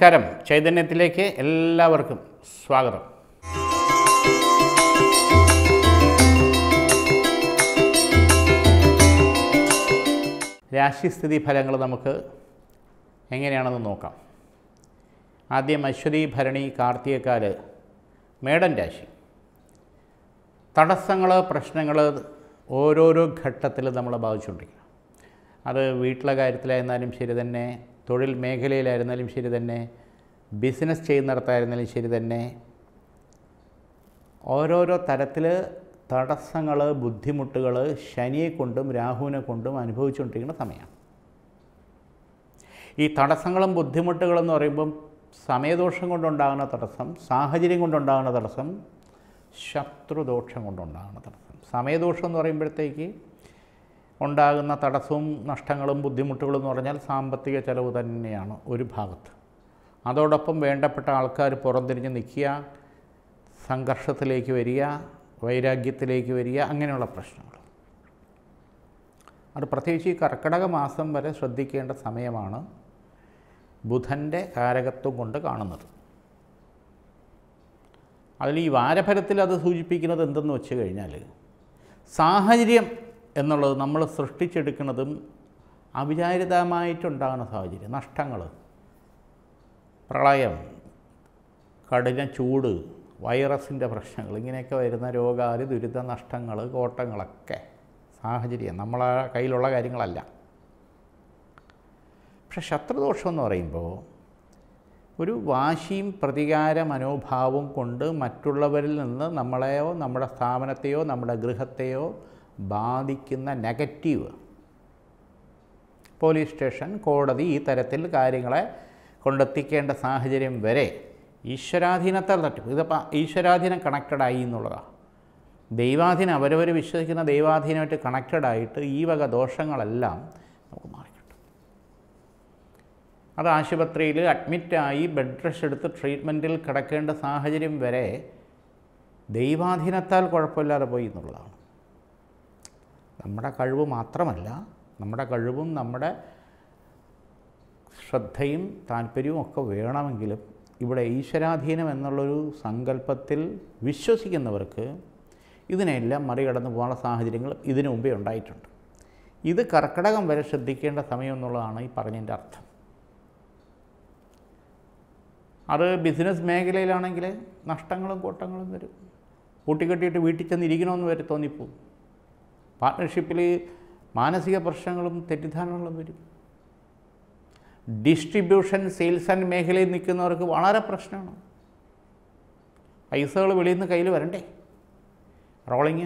നമസ്കാരം ചൈതന്യത്തിലേക്ക് എല്ലാവർക്കും സ്വാഗതം രാശിസ്ഥിതി ഫലങ്ങൾ നമുക്ക് എങ്ങനെയാണെന്ന് നോക്കാം ആദ്യം അശ്വതി ഭരണി കാർത്തികക്കാല് മേടൻ രാശി തടസ്സങ്ങൾ പ്രശ്നങ്ങൾ ഓരോരോ ഘട്ടത്തിൽ നമ്മളെ ബാധിച്ചുകൊണ്ടിരിക്കുക അത് വീട്ടിലെ കാര്യത്തിലായിരുന്നാലും ശരി തന്നെ തൊഴിൽ മേഖലയിലായിരുന്നാലും ശരി തന്നെ ബിസിനസ് ചെയ്യുന്നിടത്തായിരുന്നാലും ശരി തന്നെ ഓരോരോ തരത്തിൽ തടസ്സങ്ങൾ ബുദ്ധിമുട്ടുകൾ ശനിയെ കൊണ്ടും രാഹുവിനെ കൊണ്ടും അനുഭവിച്ചുകൊണ്ടിരിക്കുന്ന സമയമാണ് ഈ തടസ്സങ്ങളും ബുദ്ധിമുട്ടുകളും എന്ന് പറയുമ്പം സമയദോഷം കൊണ്ടുണ്ടാകുന്ന തടസ്സം സാഹചര്യം കൊണ്ടുണ്ടാകുന്ന തടസ്സം ശത്രുദോഷം കൊണ്ടുണ്ടാകുന്ന തടസ്സം സമയദോഷം എന്ന് പറയുമ്പോഴത്തേക്ക് ഉണ്ടാകുന്ന തടസ്സവും നഷ്ടങ്ങളും ബുദ്ധിമുട്ടുകളും എന്ന് പറഞ്ഞാൽ സാമ്പത്തിക ചെലവ് തന്നെയാണ് ഒരു ഭാഗത്ത് അതോടൊപ്പം വേണ്ടപ്പെട്ട ആൾക്കാർ പുറംതിരിഞ്ഞ് നിൽക്കുക സംഘർഷത്തിലേക്ക് വരിക വൈരാഗ്യത്തിലേക്ക് വരിക അങ്ങനെയുള്ള പ്രശ്നങ്ങൾ അത് പ്രത്യേകിച്ച് ഈ കർക്കിടക മാസം വരെ ശ്രദ്ധിക്കേണ്ട സമയമാണ് ബുധൻ്റെ കാരകത്വം കൊണ്ട് കാണുന്നത് അതിൽ ഈ വാരഫലത്തിൽ അത് സൂചിപ്പിക്കുന്നത് എന്തെന്ന് വെച്ച് കഴിഞ്ഞാൽ സാഹചര്യം എന്നുള്ളത് നമ്മൾ സൃഷ്ടിച്ചെടുക്കുന്നതും അവിചാരിതമായിട്ടുണ്ടാകുന്ന സാഹചര്യം നഷ്ടങ്ങൾ പ്രളയം കഠിന ചൂട് വൈറസിൻ്റെ പ്രശ്നങ്ങൾ ഇങ്ങനെയൊക്കെ വരുന്ന രോഗാതി ദുരിത നഷ്ടങ്ങൾ കോട്ടങ്ങളൊക്കെ സാഹചര്യം നമ്മളെ കയ്യിലുള്ള കാര്യങ്ങളല്ല പക്ഷെ ശത്രുദോഷം എന്ന് പറയുമ്പോൾ ഒരു വാശിയും പ്രതികാര മനോഭാവവും കൊണ്ട് മറ്റുള്ളവരിൽ നിന്ന് നമ്മളെയോ നമ്മുടെ സ്ഥാപനത്തെയോ നമ്മുടെ ഗൃഹത്തെയോ ബാധിക്കുന്ന നെഗറ്റീവ് പോലീസ് സ്റ്റേഷൻ കോടതി ഈ തരത്തിൽ കാര്യങ്ങളെ കൊണ്ടെത്തിക്കേണ്ട സാഹചര്യം വരെ ഈശ്വരാധീനത്താൽ തട്ടും ഇതിപ്പോൾ ഈശ്വരാധീനം കണക്റ്റഡായി എന്നുള്ളതാണ് ദൈവാധീനം അവരവർ വിശ്വസിക്കുന്ന ദൈവാധീനമായിട്ട് കണക്റ്റഡായിട്ട് ഈ വക ദോഷങ്ങളെല്ലാം നമുക്ക് മാറിക്കിട്ടും അത് ആശുപത്രിയിൽ അഡ്മിറ്റായി ബെഡ് റെസ്റ്റ് എടുത്ത് ട്രീറ്റ്മെൻറ്റിൽ കിടക്കേണ്ട സാഹചര്യം വരെ ദൈവാധീനത്താൽ കുഴപ്പമില്ലാതെ പോയി എന്നുള്ളതാണ് നമ്മുടെ കഴിവ് മാത്രമല്ല നമ്മുടെ കഴിവും നമ്മുടെ ശ്രദ്ധയും താല്പര്യവും ഒക്കെ വേണമെങ്കിലും ഇവിടെ ഈശ്വരാധീനം എന്നുള്ളൊരു സങ്കല്പത്തിൽ വിശ്വസിക്കുന്നവർക്ക് ഇതിനെല്ലാം മറികടന്ന് പോകാനുള്ള സാഹചര്യങ്ങൾ ഇതിനു മുമ്പേ ഉണ്ടായിട്ടുണ്ട് ഇത് കർക്കിടകം വരെ ശ്രദ്ധിക്കേണ്ട സമയം എന്നുള്ളതാണ് ഈ പറഞ്ഞതിൻ്റെ അർത്ഥം അത് ബിസിനസ് മേഖലയിലാണെങ്കിൽ നഷ്ടങ്ങളും കോട്ടങ്ങളും വരും കൂട്ടിക്കെട്ടിയിട്ട് വീട്ടിൽ ചെന്ന് ഇരിക്കണമെന്ന് വരെ തോന്നിപ്പോവും പാർട്ട്ണർഷിപ്പിൽ മാനസിക പ്രശ്നങ്ങളും തെറ്റിദ്ധാരണകളും വരും ഡിസ്ട്രിബ്യൂഷൻ സെയിൽസ് ആൻഡ് മേഖലയിൽ നിൽക്കുന്നവർക്ക് വളരെ പ്രശ്നമാണ് പൈസകൾ വെളിയിൽ നിന്ന് കയ്യിൽ വരണ്ടേ റോളിങ്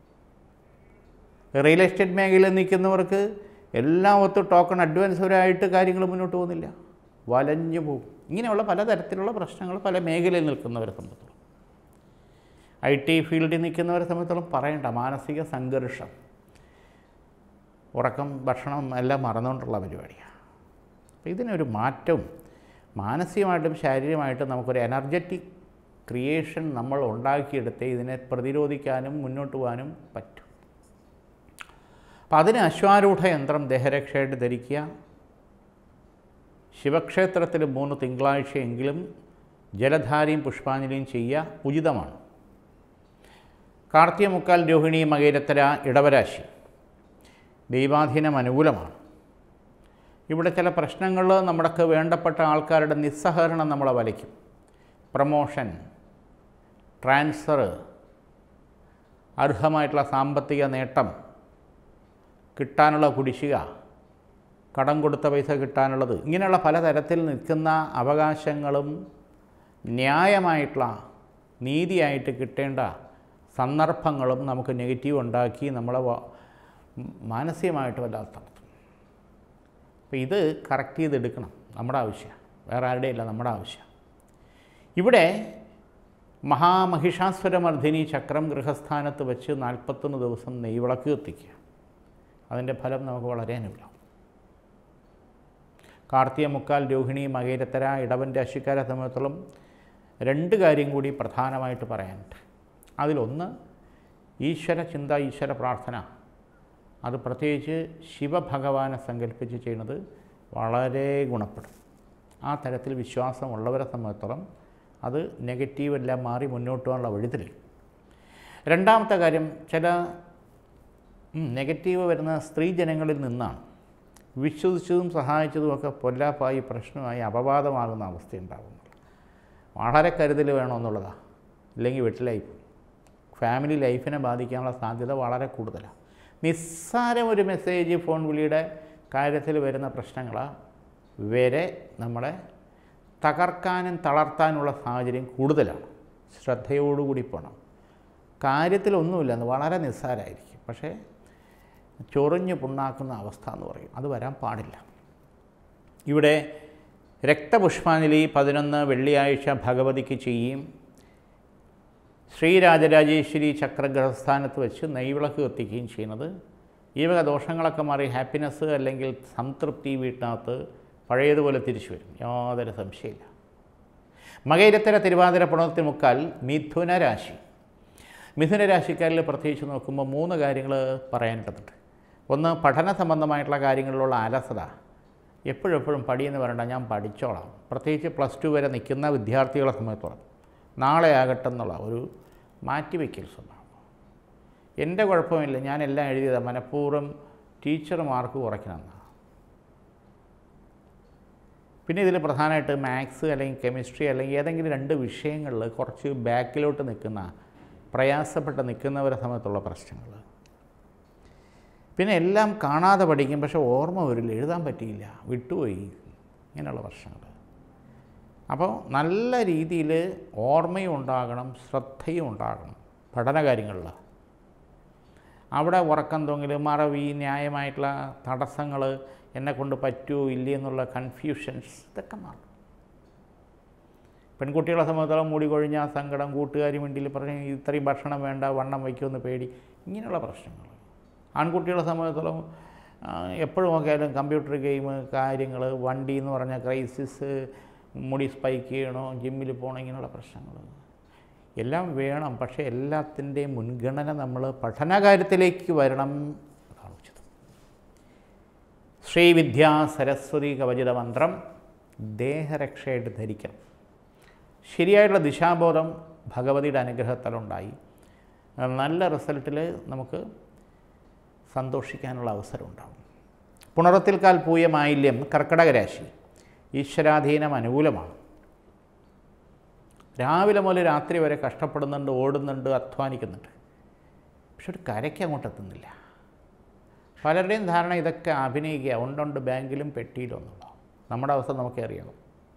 റിയൽ എസ്റ്റേറ്റ് മേഖലയിൽ നിൽക്കുന്നവർക്ക് എല്ലാം ഒത്ത് ടോക്കൺ അഡ്വാൻസവരായിട്ട് കാര്യങ്ങൾ മുന്നോട്ട് പോകുന്നില്ല വലഞ്ഞു പോകും ഇങ്ങനെയുള്ള പലതരത്തിലുള്ള പ്രശ്നങ്ങൾ പല മേഖലയിൽ നിൽക്കുന്നവരെ സംബന്ധിച്ചോളം ഐ ടി ഫീൽഡിൽ നിൽക്കുന്നവരെ സംബന്ധിച്ചോളം പറയണ്ട മാനസിക സംഘർഷം ഉറക്കം ഭക്ഷണം എല്ലാം മറന്നുകൊണ്ടുള്ള പരിപാടിയാണ് അപ്പോൾ ഇതിനൊരു മാറ്റവും മാനസികമായിട്ടും ശാരീരികമായിട്ടും നമുക്കൊരു എനർജറ്റിക് ക്രിയേഷൻ നമ്മൾ ഉണ്ടാക്കിയെടുത്ത് ഇതിനെ പ്രതിരോധിക്കാനും മുന്നോട്ട് പോകാനും പറ്റും അപ്പം അതിന് അശ്വാരൂഢ യന്ത്രം ദേഹരക്ഷയായിട്ട് ധരിക്കുക ശിവക്ഷേത്രത്തിൽ മൂന്ന് തിങ്കളാഴ്ചയെങ്കിലും ജലധാരയും പുഷ്പാഞ്ജലിയും ചെയ്യുക ഉചിതമാണ് കാർത്തിക മുക്കാൽ രോഹിണി മകേരത്തര ഇടവരാശി ദൈവാധീനം അനുകൂലമാണ് ഇവിടെ ചില പ്രശ്നങ്ങൾ നമ്മൾക്ക് വേണ്ടപ്പെട്ട ആൾക്കാരുടെ നിസ്സഹകരണം നമ്മളെ വലയ്ക്കും പ്രമോഷൻ ട്രാൻസ്ഫർ അർഹമായിട്ടുള്ള സാമ്പത്തിക നേട്ടം കിട്ടാനുള്ള കുടിശ്ശിക കടം കൊടുത്ത പൈസ കിട്ടാനുള്ളത് ഇങ്ങനെയുള്ള പലതരത്തിൽ നിൽക്കുന്ന അവകാശങ്ങളും ന്യായമായിട്ടുള്ള നീതിയായിട്ട് കിട്ടേണ്ട സന്ദർഭങ്ങളും നമുക്ക് നെഗറ്റീവ് ഉണ്ടാക്കി നമ്മളെ മാനസികമായിട്ട് വല്ലാത്ത നടത്തും അപ്പോൾ ഇത് കറക്റ്റ് ചെയ്തെടുക്കണം നമ്മുടെ ആവശ്യമാണ് വേറെ ആരുടെയല്ല നമ്മുടെ ആവശ്യം ഇവിടെ മഹാമഹിഷാസുരമർദ്ദിനി ചക്രം ഗൃഹസ്ഥാനത്ത് വെച്ച് നാൽപ്പത്തൊന്ന് ദിവസം നെയ്വിളക്ക് കത്തിക്കുക അതിൻ്റെ ഫലം നമുക്ക് വളരെ അനുകൂലം കാർത്തിക മുക്കാൽ രോഹിണി മകേരത്തര ഇടവൻ രാശിക്കാരെ സംബന്ധിച്ചിടത്തോളം രണ്ട് കാര്യം കൂടി പ്രധാനമായിട്ട് പറയാനുണ്ട് അതിലൊന്ന് ഈശ്വര ചിന്ത ഈശ്വര പ്രാർത്ഥന അത് പ്രത്യേകിച്ച് ശിവഭഗവാനെ സങ്കല്പിച്ച് ചെയ്യുന്നത് വളരെ ഗുണപ്പെടും ആ തരത്തിൽ വിശ്വാസമുള്ളവരെ സംബന്ധിച്ചിടത്തോളം അത് നെഗറ്റീവ് എല്ലാം മാറി മുന്നോട്ട് പോകാനുള്ള വഴിതിൽ രണ്ടാമത്തെ കാര്യം ചില ഉം, നെഗറ്റീവ് വരുന്ന സ്ത്രീ ജനങ്ങളിൽ നിന്നാണ് വിശ്വസിച്ചതും സഹായിച്ചതുമൊക്കെ പൊല്ലാപ്പായി പ്രശ്നമായി അപവാദമാകുന്ന അവസ്ഥയുണ്ടാകുന്നത് വളരെ കരുതൽ വേണമെന്നുള്ളതാണ് ഇല്ലെങ്കിൽ വീട്ടിലായി പോകും. ഫാമിലി ലൈഫിനെ ബാധിക്കാനുള്ള സാധ്യത വളരെ കൂടുതലാണ് നിസ്സാരം ഒരു മെസ്സേജ് ഫോൺ വിളിയുടെ കാര്യത്തിൽ വരുന്ന പ്രശ്നങ്ങളാണ് വരെ നമ്മളെ തകർക്കാനും തളർത്താനുള്ള സാഹചര്യം കൂടുതലാണ് ശ്രദ്ധയോടുകൂടി പോകണം കാര്യത്തിലൊന്നുമില്ല എന്ന് വളരെ നിസ്സാരമായിരിക്കും പക്ഷേ ചൊറിഞ്ഞ് പുണ്ണാക്കുന്ന അവസ്ഥ എന്ന് പറയും അത് വരാൻ പാടില്ല ഇവിടെ രക്തപുഷ്പാഞ്ജലി പതിനൊന്ന് വെള്ളിയാഴ്ച ഭഗവതിക്ക് ചെയ്യും ശ്രീരാജരാജേശ്വരി ചക്രഗ്രഹസ്ഥാനത്ത് വെച്ച് നെയ്വിളക്ക് കത്തിക്കുകയും ചെയ്യുന്നത് ഈ വക ദോഷങ്ങളൊക്കെ മാറി ഹാപ്പിനെസ് അല്ലെങ്കിൽ സംതൃപ്തി വീട്ടിനകത്ത് പഴയതുപോലെ തിരിച്ചു വരും യാതൊരു സംശയമില്ല മകയിരത്തര തിരുവാതിര പുണർത്തി മുക്കാൽ മിഥുന രാശി മിഥുന രാശിക്കാരിൽ പ്രത്യേകിച്ച് നോക്കുമ്പോൾ മൂന്ന് കാര്യങ്ങൾ പറയാനുണ്ട് ഒന്ന് പഠന സംബന്ധമായിട്ടുള്ള കാര്യങ്ങളിലുള്ള അലസത എപ്പോഴെപ്പോഴും പടിയെന്ന് പറയണ്ട ഞാൻ പഠിച്ചോളാം പ്രത്യേകിച്ച് പ്ലസ് ടു വരെ നിൽക്കുന്ന വിദ്യാർത്ഥികളെ സംബന്ധിച്ചോളം നാളെ ആകട്ടെ എന്നുള്ള ഒരു മാറ്റിവെക്കൽ സ്വഭാവം എൻ്റെ കുഴപ്പമില്ല ഞാനെല്ലാം എഴുതിയത് മനഃപൂർവ്വം ടീച്ചർ മാർക്ക് കുറയ്ക്കണമെന്നാണ് പിന്നെ ഇതിൽ പ്രധാനമായിട്ട് മാത്സ് അല്ലെങ്കിൽ കെമിസ്ട്രി അല്ലെങ്കിൽ ഏതെങ്കിലും രണ്ട് വിഷയങ്ങളിൽ കുറച്ച് ബാക്കിലോട്ട് നിൽക്കുന്ന പ്രയാസപ്പെട്ട് നിൽക്കുന്നവരെ സമയത്തുള്ള പ്രശ്നങ്ങൾ പിന്നെ എല്ലാം കാണാതെ പഠിക്കും പക്ഷേ ഓർമ്മ വരില്ല എഴുതാൻ പറ്റിയില്ല വിട്ടുപോയി ഇങ്ങനെയുള്ള പ്രശ്നങ്ങൾ അപ്പോൾ നല്ല രീതിയിൽ ഓർമ്മയും ഉണ്ടാകണം ശ്രദ്ധയും ഉണ്ടാകണം പഠന കാര്യങ്ങളിൽ അവിടെ ഉറക്കം തോന്നൽ മറവി ന്യായമായിട്ടുള്ള തടസ്സങ്ങൾ എന്നെ കൊണ്ട് പറ്റുമോ ഇല്ലേ എന്നുള്ള കൺഫ്യൂഷൻസ് ഇതൊക്കെ മാറും പെൺകുട്ടികളെ സംബന്ധിച്ചോളം മൂടി കൊഴിഞ്ഞ സങ്കടം കൂട്ടുകാരി വേണ്ടിയിൽ പറഞ്ഞ് ഇത്രയും ഭക്ഷണം വേണ്ട വണ്ണം വയ്ക്കുമെന്ന് പേടി ഇങ്ങനെയുള്ള പ്രശ്നങ്ങൾ ആൺകുട്ടികളെ സംബന്ധിച്ചിടത്തോളം ആ, എപ്പോഴും നോക്കിയാലും കമ്പ്യൂട്ടർ ഗെയിം കാര്യങ്ങൾ വണ്ടി എന്ന് പറഞ്ഞ ക്രൈസിസ് മുടി സ്പൈക്ക് ചെയ്യണോ ജിമ്മിൽ പോകണോ ഇങ്ങനെയുള്ള പ്രശ്നങ്ങൾ എല്ലാം വേണം പക്ഷേ എല്ലാത്തിൻ്റെയും മുൻഗണന നമ്മൾ പഠനകാര്യത്തിലേക്ക് വരണം അതാണ് ഉചിതം ശ്രീവിദ്യാ സരസ്വതി കവചിത മന്ത്രം ദേഹരക്ഷയായിട്ട് ധരിക്കണം ശരിയായിട്ടുള്ള ദിശാബോധം ഭഗവതിയുടെ അനുഗ്രഹത്താലുണ്ടായി നല്ല റിസൾട്ടിൽ നമുക്ക് സന്തോഷിക്കാനുള്ള അവസരം ഉണ്ടാകും പുണറത്തിൽ കാൽ പൂയ മാലിന്യം കർക്കടക രാശി ഈശ്വരാധീനം അനുകൂലമാണ് രാവിലെ മുതൽ രാത്രി വരെ കഷ്ടപ്പെടുന്നുണ്ട് ഓടുന്നുണ്ട് അധ്വാനിക്കുന്നുണ്ട് പക്ഷെ ഒരു കരയ്ക്ക് അങ്ങോട്ട് എത്തുന്നില്ല പലരുടെയും ധാരണ ഇതൊക്കെ അഭിനയിക്കുക ഉണ്ടുണ്ട് ബാങ്കിലും പെട്ടിയിലും എന്നുള്ള നമ്മുടെ അവസ്ഥ നമുക്കേ അറിയാം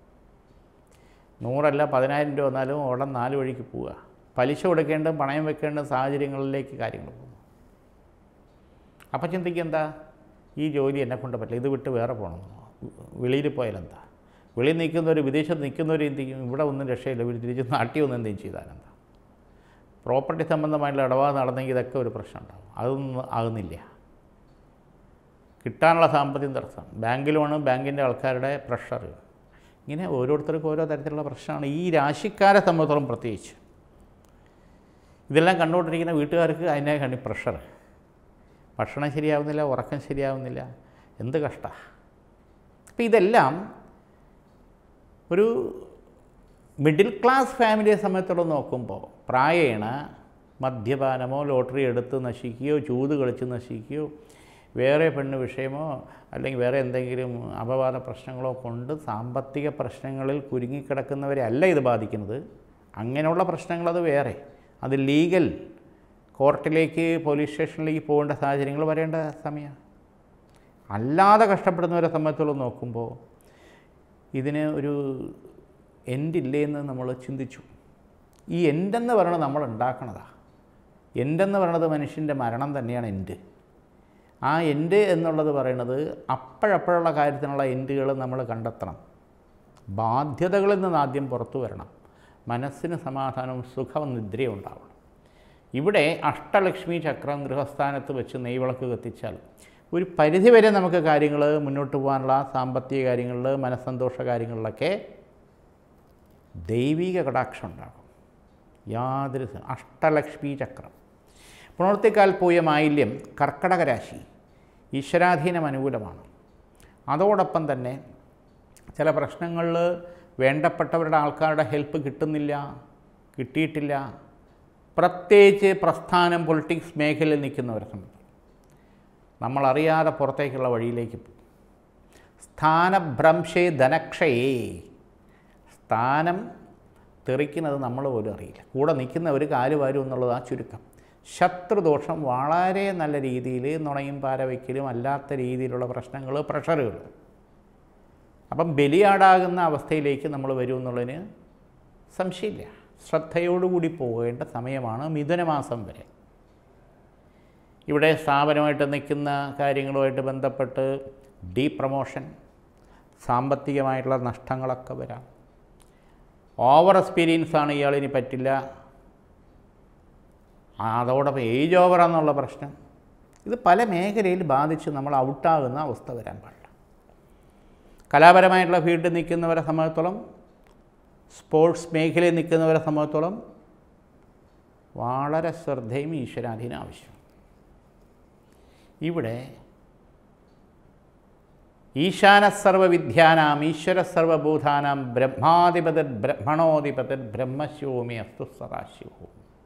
നൂറല്ല പതിനായിരം രൂപ വന്നാലും ഉടൻ നാല് വഴിക്ക് പോവുക പലിശ കൊടുക്കേണ്ട പണയം വെക്കേണ്ട സാഹചര്യങ്ങളിലേക്ക് കാര്യങ്ങൾ പോകുന്നു അപ്പം ചിന്തിക്കുക എന്താ ഈ ജോലി എന്നെ കൊണ്ട് പറ്റില്ല ഇത് വിട്ട് വേറെ പോകണമെന്നോ വെളിയിൽ പോയാൽ എന്താ വെളിയിൽ നിൽക്കുന്നവർ വിദേശത്ത് നിൽക്കുന്നവർ എന്ത് ചെയ്യും ഇവിടെ ഒന്നും രക്ഷയില്ല ഇവർ തിരിച്ച് നാട്ടിൽ വന്ന് എന്തെങ്കിലും ചെയ്താലെന്താ പ്രോപ്പർട്ടി സംബന്ധമായിട്ടുള്ള ഇടപാട് നടന്നെങ്കിൽ ഇതൊക്കെ ഒരു പ്രശ്നം ഉണ്ടാകും അതൊന്നും ആകുന്നില്ല കിട്ടാനുള്ള സാമ്പത്തിക തടസ്സം ബാങ്ക് ലോണ് ബാങ്കിൻ്റെ ആൾക്കാരുടെ പ്രഷർ ഇങ്ങനെ ഓരോരുത്തർക്കും ഓരോ തരത്തിലുള്ള പ്രശ്നമാണ് ഈ രാശിക്കാരെ സംബന്ധിച്ചോളം പ്രത്യേകിച്ച് ഇതെല്ലാം കണ്ടുകൊണ്ടിരിക്കുന്ന വീട്ടുകാർക്ക് അതിനെ കണ്ടി പ്രഷർ ഭക്ഷണം ശരിയാവുന്നില്ല ഉറക്കം ശരിയാവുന്നില്ല എന്ത് കഷ്ടമാണ് അപ്പോൾ ഇതെല്ലാം ഒരു മിഡിൽ ക്ലാസ് ഫാമിലിയെ സംബന്ധിച്ചോളം നോക്കുമ്പോൾ പ്രായേണ മദ്യപാനമോ ലോട്ടറി എടുത്ത് നശിക്കുകയോ ചൂത് കളിച്ച് നശിക്കുകയോ വേറെ പെണ്ണ് വിഷയമോ അല്ലെങ്കിൽ വേറെ എന്തെങ്കിലും അപവാദ പ്രശ്നങ്ങളോ കൊണ്ട് സാമ്പത്തിക പ്രശ്നങ്ങളിൽ കുരുങ്ങിക്കിടക്കുന്നവരെ അല്ല ഇത് ബാധിക്കുന്നത് അങ്ങനെയുള്ള പ്രശ്നങ്ങളത് വേറെ അത് ലീഗൽ കോർട്ടിലേക്ക് പോലീസ് സ്റ്റേഷനിലേക്ക് പോകേണ്ട സാഹചര്യങ്ങൾ വരേണ്ട സമയമാണ് അല്ലാതെ കഷ്ടപ്പെടുന്നവരെ സംബന്ധിച്ചോളം നോക്കുമ്പോൾ ഇതിന് ഒരു എൻഡില്ലേ എന്ന് നമ്മൾ ചിന്തിച്ചു ഈ എൻഡെന്ന് പറയുന്നത് നമ്മൾ ഉണ്ടാക്കണതാണ് എൻഡെന്ന് പറയുന്നത് മനുഷ്യൻ്റെ മരണം തന്നെയാണ് എൻഡ് ആ എൻഡ് എന്നുള്ളത് പറയുന്നത് അപ്പോഴപ്പോഴുള്ള കാര്യത്തിനുള്ള എൻഡുകൾ നമ്മൾ കണ്ടെത്തണം ബാധ്യതകളിൽ നിന്ന് ആദ്യം പുറത്തു വരണം മനസ്സിന് സമാധാനവും സുഖവും നിദ്രയും ഉണ്ടാവണം ഇവിടെ അഷ്ടലക്ഷ്മി ചക്രം ഗൃഹസ്ഥാനത്ത് വെച്ച് നെയ്വിളക്ക് കത്തിച്ചാൽ ഒരു പരിധിവരെ നമുക്ക് കാര്യങ്ങൾ മുന്നോട്ട് പോകാനുള്ള സാമ്പത്തിക കാര്യങ്ങളിൽ മനസ്സന്തോഷ കാര്യങ്ങളിലൊക്കെ ദൈവിക കടാക്ഷം ഉണ്ടാകും യാതൊരു സ- അഷ്ടലക്ഷ്മി ചക്രം പുണർത്തിക്കാൽ പോയ മാലിന്യം കർക്കടക രാശി ഈശ്വരാധീനം അനുകൂലമാണ് അതോടൊപ്പം തന്നെ ചില പ്രശ്നങ്ങളിൽ വേണ്ടപ്പെട്ടവരുടെ ആൾക്കാരുടെ ഹെൽപ്പ് കിട്ടുന്നില്ല കിട്ടിയിട്ടില്ല പ്രത്യേകിച്ച് പ്രസ്ഥാനം പൊളിറ്റിക്സ് മേഖലയിൽ നിൽക്കുന്നവരെ സംബന്ധിച്ച് നമ്മളറിയാതെ പുറത്തേക്കുള്ള വഴിയിലേക്ക് പോകും സ്ഥാനഭ്രംശേ ധനക്ഷയേ സ്ഥാനം തെറിക്കുന്നത് നമ്മൾ പോലും അറിയില്ല കൂടെ നിൽക്കുന്നവർ കാല് വാരും എന്നുള്ളത് ആ ചുരുക്കം ശത്രുദോഷം വളരെ നല്ല രീതിയിൽ നുണയും പാരവയ്ക്കലും അല്ലാത്ത രീതിയിലുള്ള പ്രശ്നങ്ങൾ പ്രഷറുകൾ അപ്പം ബലിയാടാകുന്ന അവസ്ഥയിലേക്ക് നമ്മൾ വരും എന്നുള്ളതിന് സംശയമില്ല ശ്രദ്ധയോടുകൂടി പോകേണ്ട സമയമാണ് മിഥുനമാസം വരെ ഇവിടെ സ്ഥാപനമായിട്ട് നിൽക്കുന്ന കാര്യങ്ങളുമായിട്ട് ബന്ധപ്പെട്ട് ഡീ പ്രമോഷൻ സാമ്പത്തികമായിട്ടുള്ള നഷ്ടങ്ങളൊക്കെ വരാം ഓവർ എക്സ്പീരിയൻസ് ആണ് ഇയാളിനി പറ്റില്ല അതോടൊപ്പം ഏജ് ഓവർ എന്നുള്ള പ്രശ്നം ഇത് പല മേഖലയിൽ ബാധിച്ച് നമ്മൾ ഔട്ടാകുന്ന അവസ്ഥ വരാൻ പാടില്ല കലാപരമായിട്ടുള്ള ഫീൽഡിൽ നിൽക്കുന്നവരെ സംബന്ധിച്ചോളം സ്പോർട്സ് മേഖലയിൽ നിൽക്കുന്നവരെ സംബന്ധിച്ചോളം വളരെ ശ്രദ്ധയും ഈശ്വരാധീനം ആവശ്യം ഇവിടെ ഈശാന സർവവിദ്യാനാം ഈശ്വര സർവഭൂതാനാം ബ്രഹ്മാധിപതർ ബ്രഹ്മണോധിപതർ ബ്രഹ്മശിവോമി അസ്തു സദാശിവോ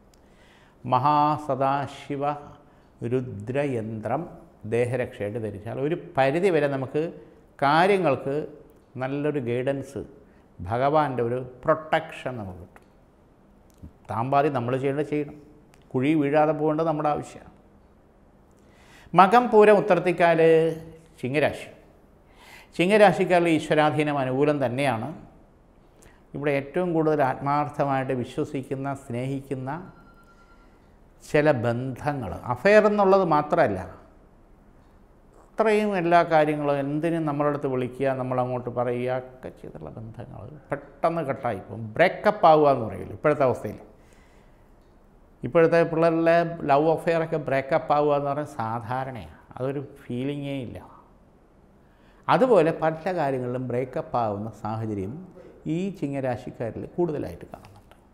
മഹാസദാശിവ രുദ്രയന്ത്രം ദേഹരക്ഷയായിട്ട് ധരിച്ചാൽ ഒരു പരിധി വരെ നമുക്ക് കാര്യങ്ങൾക്ക് നല്ലൊരു ഗൈഡൻസ് ഭഗവാന്റെ ഒരു പ്രൊട്ടക്ഷൻ നമുക്ക് കിട്ടും താമ്പാതി നമ്മൾ ചെയ്യേണ്ടത് ചെയ്യണം കുഴി വീഴാതെ പോകേണ്ടത് നമ്മുടെ ആവശ്യമാണ് മകം പൂരം ഉത്തരത്തിക്കാല് ചിങ്ങരാശി ചിങ്ങരാശിക്കാരിൽ ഈശ്വരാധീനം അനുകൂലം തന്നെയാണ് ഇവിടെ ഏറ്റവും കൂടുതൽ ആത്മാർത്ഥമായിട്ട് വിശ്വസിക്കുന്ന സ്നേഹിക്കുന്ന ചില ബന്ധങ്ങൾ അഫെയർ എന്നുള്ളത് മാത്രമല്ല അത്രയും എല്ലാ കാര്യങ്ങളും എന്തിനും നമ്മളടുത്ത് വിളിക്കുക നമ്മളങ്ങോട്ട് പറയുക ഒക്കെ ചെയ്തുള്ള ബന്ധങ്ങൾ പെട്ടെന്ന് കട്ടായിപ്പോവും ബ്രേക്കപ്പ് ആവുക എന്ന് പറയില്ല ഇപ്പോഴത്തെ അവസ്ഥയിൽ ഇപ്പോഴത്തെ പിള്ളേരിലെ ലവ് അഫെയറൊക്കെ ബ്രേക്കപ്പ് ആവുക എന്ന് പറഞ്ഞാൽ സാധാരണയാണ് അതൊരു ഫീലിങ്ങേ ഇല്ല അതുപോലെ പല കാര്യങ്ങളിലും ബ്രേക്കപ്പ് ആവുന്ന സാഹചര്യം ഈ ചിങ്ങരാശിക്കാരിൽ കൂടുതലായിട്ട് കാണുന്നുണ്ട്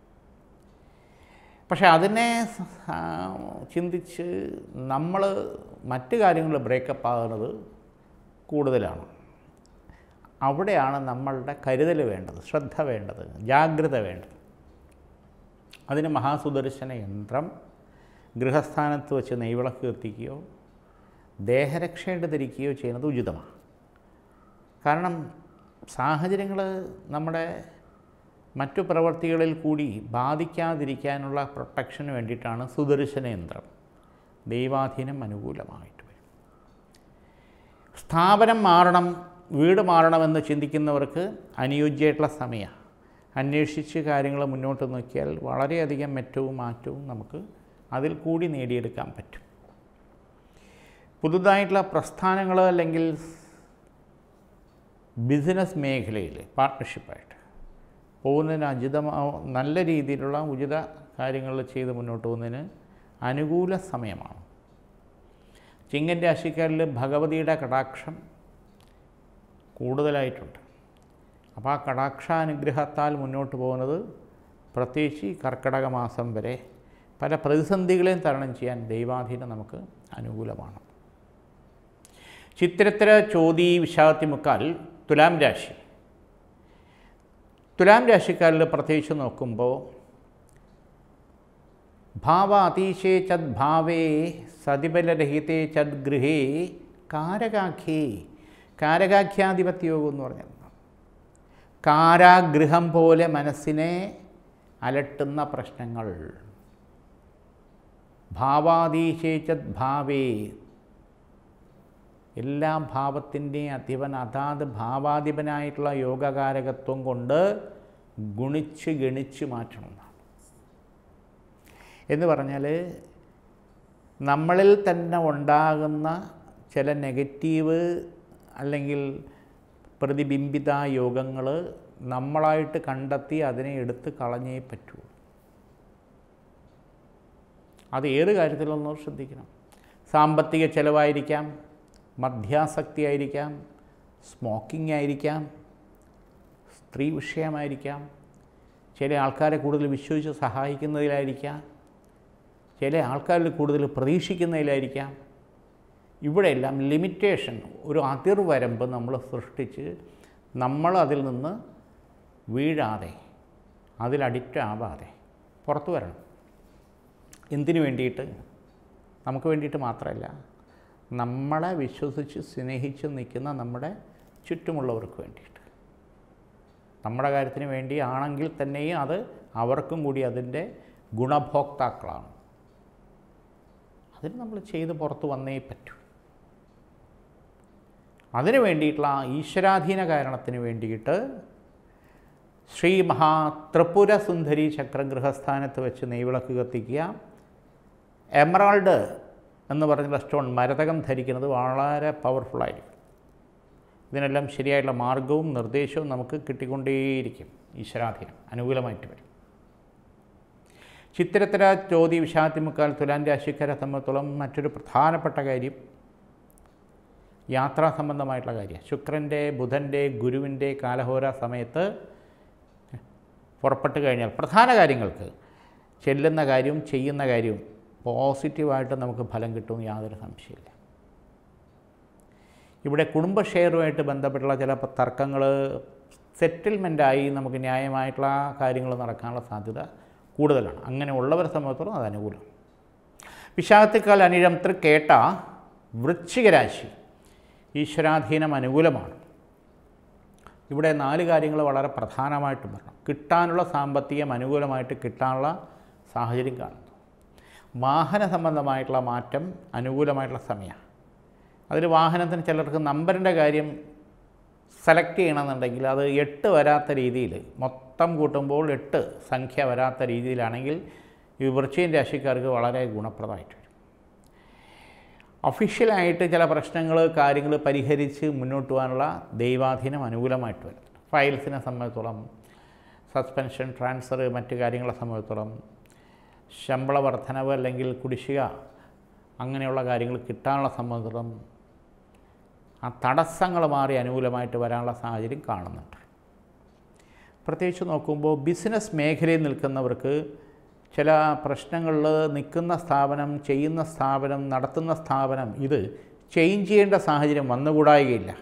പക്ഷേ അതിനെ സ- ചിന്തിച്ച് നമ്മൾ മറ്റ് കാര്യങ്ങളിൽ ബ്രേക്കപ്പ് ആകുന്നത് കൂടുതലാണ് അവിടെയാണ് നമ്മളുടെ കരുതൽ വേണ്ടത് ശ്രദ്ധ വേണ്ടത് ജാഗ്രത വേണ്ടത് അതിന് മഹാസുദർശന യന്ത്രം ഗൃഹസ്ഥാനത്ത് വെച്ച് നെയ്വിളക്ക് കത്തിക്കുകയോ ദേഹരക്ഷയുടെ ധരിക്കുകയോ ചെയ്യുന്നത് ഉചിതമാണ് കാരണം സാഹചര്യങ്ങൾ നമ്മുടെ മറ്റു പ്രവൃത്തികളിൽ കൂടി ബാധിക്കാതിരിക്കാനുള്ള പ്രൊട്ടക്ഷന് വേണ്ടിയിട്ടാണ് സുദർശന യന്ത്രം ദൈവാധീനം അനുകൂലമായിട്ട് വരും സ്ഥാപനം മാറണം വീട് മാറണമെന്ന് ചിന്തിക്കുന്നവർക്ക് അനുയോജ്യമായിട്ടുള്ള സമയമാണ് അന്വേഷിച്ച് കാര്യങ്ങൾ മുന്നോട്ട് നോക്കിയാൽ വളരെയധികം മെറ്റവും മാറ്റവും നമുക്ക് അതിൽ കൂടി നേടിയെടുക്കാൻ പറ്റും പുതുതായിട്ടുള്ള പ്രസ്ഥാനങ്ങൾ അല്ലെങ്കിൽ ബിസിനസ് മേഖലയിൽ പാർട്ട്ണർഷിപ്പായിട്ട് പോകുന്നതിന് ഉചിതമാ നല്ല രീതിയിലുള്ള ഉചിത കാര്യങ്ങൾ ചെയ്ത് മുന്നോട്ട് പോകുന്നതിന് അനുകൂല സമയമാണ് ചിങ്ങൻ രാശിക്കാരിൽ ഭഗവതിയുടെ കടാക്ഷം കൂടുതലായിട്ടുണ്ട് അപ്പോൾ ആ കടാക്ഷാനുഗ്രഹത്താൽ മുന്നോട്ട് പോകുന്നത് പ്രത്യേകിച്ച് ഈ കർക്കിടക മാസം വരെ പല പ്രതിസന്ധികളെയും തരണം ചെയ്യാൻ ദൈവാധീനം നമുക്ക് അനുകൂലമാണ് ചിത്രത്തിര ചോതി വിശാഖത്തി മുക്കാൽ തുലാം രാശി തുലാം രാശിക്കാരിൽ പ്രത്യേകിച്ച് നോക്കുമ്പോൾ ഭാവ അതീശേ ചദ്ഭാവേ സതിബലരഹിതേ ചദ്ഗൃഹേ കാരകാഖ്യേ കാരകാഖ്യാധിപത്യയോഗം എന്ന് പറഞ്ഞത് കാരാഗൃഹം പോലെ മനസ്സിനെ അലട്ടുന്ന പ്രശ്നങ്ങൾ ഭാവാതീശേ ചദ്ഭാവേ എല്ലാ ഭാവത്തിൻ്റെയും അധിപൻ അതാത് ഭാവാധിപനായിട്ടുള്ള യോഗകാരകത്വം കൊണ്ട് ഗുണിച്ച് ഗണിച്ച് മാറ്റണം എന്ന് പറഞ്ഞാൽ നമ്മളിൽ തന്നെ ഉണ്ടാകുന്ന ചില നെഗറ്റീവ് അല്ലെങ്കിൽ പ്രതിബിംബിത യോഗങ്ങൾ നമ്മളായിട്ട് കണ്ടെത്തി അതിനെ എടുത്ത് കളഞ്ഞേ പറ്റൂ അത് ഏത് കാര്യത്തിലൊന്നും ശ്രദ്ധിക്കണം സാമ്പത്തിക ചിലവായിരിക്കാം മദ്യാസക്തി ആയിരിക്കാം സ്മോക്കിംഗ് ആയിരിക്കാം സ്ത്രീ വിഷയമായിരിക്കാം ചില ആൾക്കാരെ കൂടുതൽ വിശ്വസിച്ച് സഹായിക്കുന്നതിലായിരിക്കാം ചില ആൾക്കാരിൽ കൂടുതൽ നമ്മൾ അതിൽ നിന്ന് വീഴാതെ അതിൽ അഡിക്റ്റ് ആവാതെ പുറത്തു വരണം എന്തിനു വേണ്ടിയിട്ട് നമുക്ക് വേണ്ടിയിട്ട് മാത്രമല്ല നമ്മളെ വിശ്വസിച്ച് സ്നേഹിച്ച് നിൽക്കുന്ന നമ്മുടെ ചുറ്റുമുള്ളവർക്ക് വേണ്ടിയിട്ട് നമ്മുടെ കാര്യത്തിന് വേണ്ടി ആണെങ്കിൽ തന്നെയും അത് അവർക്കും കൂടി അതിൻ്റെ ഗുണഭോക്താക്കളാണ് അതിന് നമ്മൾ ചെയ്ത് പുറത്ത് വന്നേ പറ്റൂ അതിനു വേണ്ടിയിട്ടുള്ള ആ ഈശ്വരാധീന കാരണത്തിന് വേണ്ടിയിട്ട് ശ്രീ മഹാ ത്രിപുര സുന്ദരി ചക്രഗൃഹസ്ഥാനത്ത് വെച്ച് നെയ്വിളക്ക് കത്തിക്കുക എമറാൾഡ് എന്ന് പറഞ്ഞുള്ള സ്റ്റോൺ മരതകം ധരിക്കുന്നത് വളരെ പവർഫുള്ളായിരിക്കും ഇതിനെല്ലാം ശരിയായിട്ടുള്ള മാർഗവും നിർദ്ദേശവും നമുക്ക് കിട്ടിക്കൊണ്ടേയിരിക്കും ഈശ്വരാധീനം അനുകൂലമായിട്ട് വരും ചിത്തിരത്തിര ചോതി വിഷാത്തിമുക്കാൽ തുലാൻ രാശിക്കാരെ സംബന്ധിച്ചോളം മറ്റൊരു പ്രധാനപ്പെട്ട കാര്യം യാത്രാ സംബന്ധമായിട്ടുള്ള കാര്യം ശുക്രൻ്റെ ബുധൻ്റെ ഗുരുവിൻ്റെ കാലഹോര സമയത്ത് പുറപ്പെട്ട് കഴിഞ്ഞാൽ പ്രധാന കാര്യങ്ങൾക്ക് ചെല്ലുന്ന കാര്യവും ചെയ്യുന്ന കാര്യവും പോസിറ്റീവായിട്ട് നമുക്ക് ഫലം കിട്ടും യാതൊരു സംശയമില്ല ഇവിടെ കുടുംബ ഷെയറുമായിട്ട് ബന്ധപ്പെട്ടുള്ള ചില തർക്കങ്ങൾ സെറ്റിൽമെൻറ്റായി നമുക്ക് ന്യായമായിട്ടുള്ള കാര്യങ്ങൾ നടക്കാനുള്ള സാധ്യത കൂടുതലാണ് അങ്ങനെ ഉള്ളവരെ സംബന്ധിച്ചിടത്തോളം അത് അനുകൂലം വിശാഖത്തിക്കാൽ അനിഴം കേട്ട വൃശ്ചികരാശി ഈശ്വരാധീനം അനുകൂലമാണ് ഇവിടെ നാല് കാര്യങ്ങൾ വളരെ പ്രധാനമായിട്ടും വരണം കിട്ടാനുള്ള സാമ്പത്തികം അനുകൂലമായിട്ട് കിട്ടാനുള്ള സാഹചര്യം കാണുന്നു വാഹന സംബന്ധമായിട്ടുള്ള മാറ്റം അനുകൂലമായിട്ടുള്ള സമയമാണ് അതിൽ വാഹനത്തിന് ചിലർക്ക് നമ്പറിൻ്റെ കാര്യം സെലക്ട് ചെയ്യണമെന്നുണ്ടെങ്കിൽ അത് എട്ട് വരാത്ത രീതിയിൽ മൊത്തം കൂട്ടുമ്പോൾ എട്ട് സംഖ്യ വരാത്ത രീതിയിലാണെങ്കിൽ ഈ വൃശ്ചികൻ രാശിക്കാർക്ക് വളരെ ഗുണപ്രദമായിട്ട് വരും ഒഫീഷ്യലായിട്ട് ചില പ്രശ്നങ്ങൾ കാര്യങ്ങൾ പരിഹരിച്ച് മുന്നോട്ട് പോകാനുള്ള ദൈവാധീനം അനുകൂലമായിട്ട് വരും ഫയൽസിനെ സംബന്ധിച്ചോളം സസ്പെൻഷൻ ട്രാൻസ്ഫർ മറ്റു കാര്യങ്ങളെ സംബന്ധിച്ചോളം ശമ്പള വർധനവ് അല്ലെങ്കിൽ കുടിശ്ശിക അങ്ങനെയുള്ള കാര്യങ്ങൾ കിട്ടാനുള്ള സംബന്ധിച്ചിടത്തോളം ആ തടസ്സങ്ങൾ മാറി അനുകൂലമായിട്ട് വരാനുള്ള സാഹചര്യം കാണുന്നുണ്ട് പ്രത്യേകിച്ച് നോക്കുമ്പോൾ ബിസിനസ് മേഖലയിൽ നിൽക്കുന്നവർക്ക് ചില പ്രശ്നങ്ങളിൽ നിൽക്കുന്ന സ്ഥാപനം ചെയ്യുന്ന സ്ഥാപനം നടത്തുന്ന സ്ഥാപനം ഇത് ചേഞ്ച് ചെയ്യേണ്ട സാഹചര്യം വന്നുകൂടായികയില്ല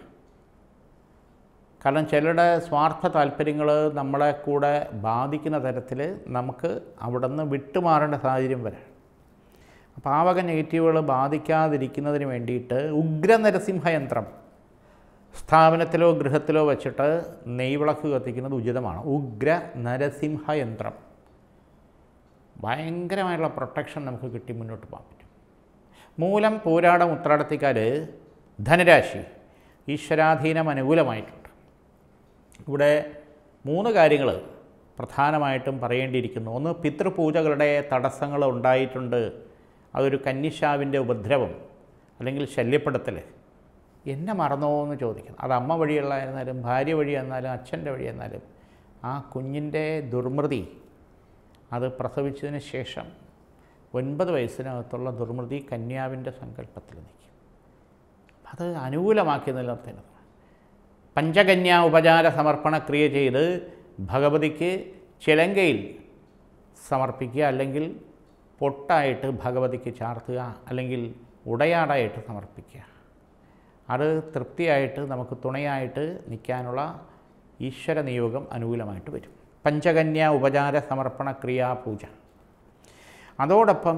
കാരണം ചിലരുടെ സ്വാർത്ഥ താല്പര്യങ്ങൾ നമ്മളെ കൂടെ ബാധിക്കുന്ന തരത്തിൽ നമുക്ക് അവിടെ നിന്ന് വിട്ടുമാറേണ്ട സാഹചര്യം വരാം അപ്പോൾ ആ വക നെഗറ്റീവുകൾ ബാധിക്കാതിരിക്കുന്നതിന് വേണ്ടിയിട്ട് ഉഗ്ര നരസിംഹയന്ത്രം സ്ഥാപനത്തിലോ ഗൃഹത്തിലോ വെച്ചിട്ട് നെയ്വിളക്ക് കത്തിക്കുന്നത് ഉചിതമാണ് ഉഗ്ര നരസിംഹയന്ത്രം ഭയങ്കരമായിട്ടുള്ള പ്രൊട്ടക്ഷൻ നമുക്ക് കിട്ടി മുന്നോട്ട് പോകാൻ പറ്റും മൂലം പോരാടം ഉത്രാടത്തിക്കാർ ധനരാശി ഈശ്വരാധീനം അനുകൂലമായിട്ടുണ്ട് ഇവിടെ മൂന്ന് കാര്യങ്ങൾ പ്രധാനമായിട്ടും പറയേണ്ടിയിരിക്കുന്നു ഒന്ന് പിതൃപൂജകളുടെ തടസ്സങ്ങൾ ഉണ്ടായിട്ടുണ്ട് അതൊരു കന്യശാവിൻ്റെ ഉപദ്രവം അല്ലെങ്കിൽ ശല്യപ്പെടുത്തൽ എന്നെ മറന്നോ എന്ന് ചോദിക്കണം അത് അമ്മ വഴിയുള്ളതായിരുന്നാലും ഭാര്യ വഴി എന്നാലും അച്ഛൻ്റെ വഴി എന്നാലും ആ കുഞ്ഞിൻ്റെ ദുർമൃതി അത് പ്രസവിച്ചതിന് ശേഷം ഒൻപത് വയസ്സിനകത്തുള്ള ദുർമൃതി കന്യാവിൻ്റെ സങ്കല്പത്തിൽ നിൽക്കും അത് അനുകൂലമാക്കി നിലനിർത്തുന്നത് പഞ്ചകന്യാ ഉപചാര സമർപ്പണ ക്രിയ ചെയ്ത് ഭഗവതിക്ക് ചിലങ്കയിൽ സമർപ്പിക്കുക അല്ലെങ്കിൽ പൊട്ടായിട്ട് ഭഗവതിക്ക് ചാർത്തുക അല്ലെങ്കിൽ ഉടയാടായിട്ട് സമർപ്പിക്കുക അത് തൃപ്തിയായിട്ട് നമുക്ക് തുണയായിട്ട് നിൽക്കാനുള്ള ഈശ്വര നിയോഗം അനുകൂലമായിട്ട് വരും പഞ്ചകന്യ ഉപചാര സമർപ്പണ ക്രിയാപൂജ അതോടൊപ്പം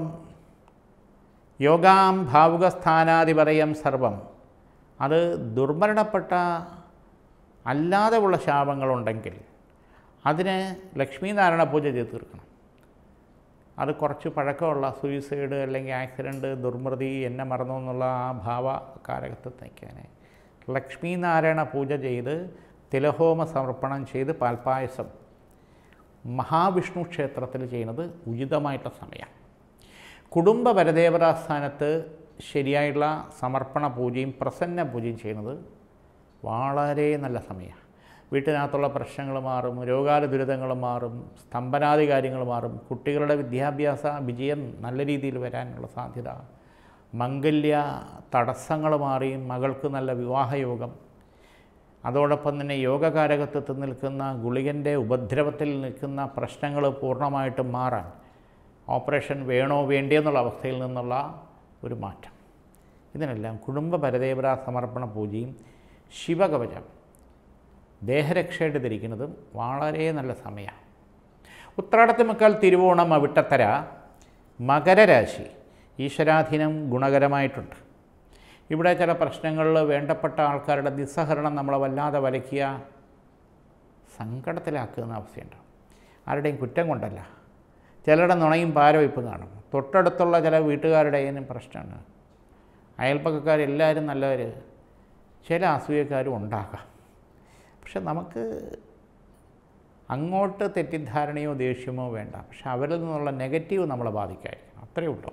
യോഗാം ഭാവുകസ്ഥാനാധിപതയം സർവം അത് ദുർമരണപ്പെട്ട അല്ലാതെ ഉള്ള ശാപങ്ങളുണ്ടെങ്കിൽ അതിന് ലക്ഷ്മീനാരായണ പൂജ ചെയ്ത് തീർക്കണം അത് കുറച്ച് പഴക്കമുള്ള സൂയിസൈഡ് അല്ലെങ്കിൽ ആക്സിഡൻറ്റ് ദുർമൃതി എന്നെ മറന്നു എന്നുള്ള ആ ഭാവ കാലഘട്ടത്തേക്കാൻ ലക്ഷ്മീനാരായണ പൂജ ചെയ്ത് തിലഹോമ സമർപ്പണം ചെയ്ത് പാൽപ്പായസം മഹാവിഷ്ണു ക്ഷേത്രത്തിൽ ചെയ്യുന്നത് ഉചിതമായിട്ടുള്ള സമയമാണ് കുടുംബ പരദേവതാസ്ഥാനത്ത് ശരിയായിട്ടുള്ള സമർപ്പണ പൂജയും പ്രസന്ന പൂജയും ചെയ്യുന്നത് വളരെ നല്ല സമയമാണ് വീട്ടിനകത്തുള്ള പ്രശ്നങ്ങൾ മാറും രോഗാല ദുരിതങ്ങൾ മാറും സ്തംഭനാദി കാര്യങ്ങൾ മാറും കുട്ടികളുടെ വിദ്യാഭ്യാസ വിജയം നല്ല രീതിയിൽ വരാനുള്ള സാധ്യത മംഗല്യ തടസ്സങ്ങൾ മാറി മകൾക്ക് നല്ല വിവാഹയോഗം അതോടൊപ്പം തന്നെ യോഗകാരകത്വത്തിൽ നിൽക്കുന്ന ഗുളികൻ്റെ ഉപദ്രവത്തിൽ നിൽക്കുന്ന പ്രശ്നങ്ങൾ പൂർണ്ണമായിട്ടും മാറാൻ ഓപ്പറേഷൻ വേണോ വേണ്ടേ എന്നുള്ള അവസ്ഥയിൽ നിന്നുള്ള ഒരു മാറ്റം ഇതിനെല്ലാം കുടുംബ പരദേവതാ സമർപ്പണ പൂജയും ശിവകവചം ദേഹരക്ഷയായിട്ട് ധരിക്കുന്നതും വളരെ നല്ല സമയമാണ് ഉത്രാടത്തിമുക്കാൽ തിരുവോണം അവിട്ടത്തര മകരരാശി ഈശ്വരാധീനം ഗുണകരമായിട്ടുണ്ട് ഇവിടെ ചില പ്രശ്നങ്ങളിൽ വേണ്ടപ്പെട്ട ആൾക്കാരുടെ നിസ്സഹരണം നമ്മളെ വല്ലാതെ വലയ്ക്കുക സങ്കടത്തിലാക്കുന്ന അവസ്ഥയുണ്ടാവും ആരുടെയും കുറ്റം കൊണ്ടല്ല ചിലരുടെ നുണയും പാരവയ്പ്പും കാണും തൊട്ടടുത്തുള്ള ചില വീട്ടുകാരുടെയും പ്രശ്നമാണ് അയൽപ്പക്കക്കാരെല്ലാവരും നല്ലവർ ചില അസൂയക്കാരും ഉണ്ടാകാം പക്ഷെ നമുക്ക് അങ്ങോട്ട് തെറ്റിദ്ധാരണയോ ദേഷ്യമോ വേണ്ട പക്ഷെ അവരിൽ നിന്നുള്ള നെഗറ്റീവ് നമ്മളെ ബാധിക്കായിരിക്കും അത്രയേ ഉള്ളൂ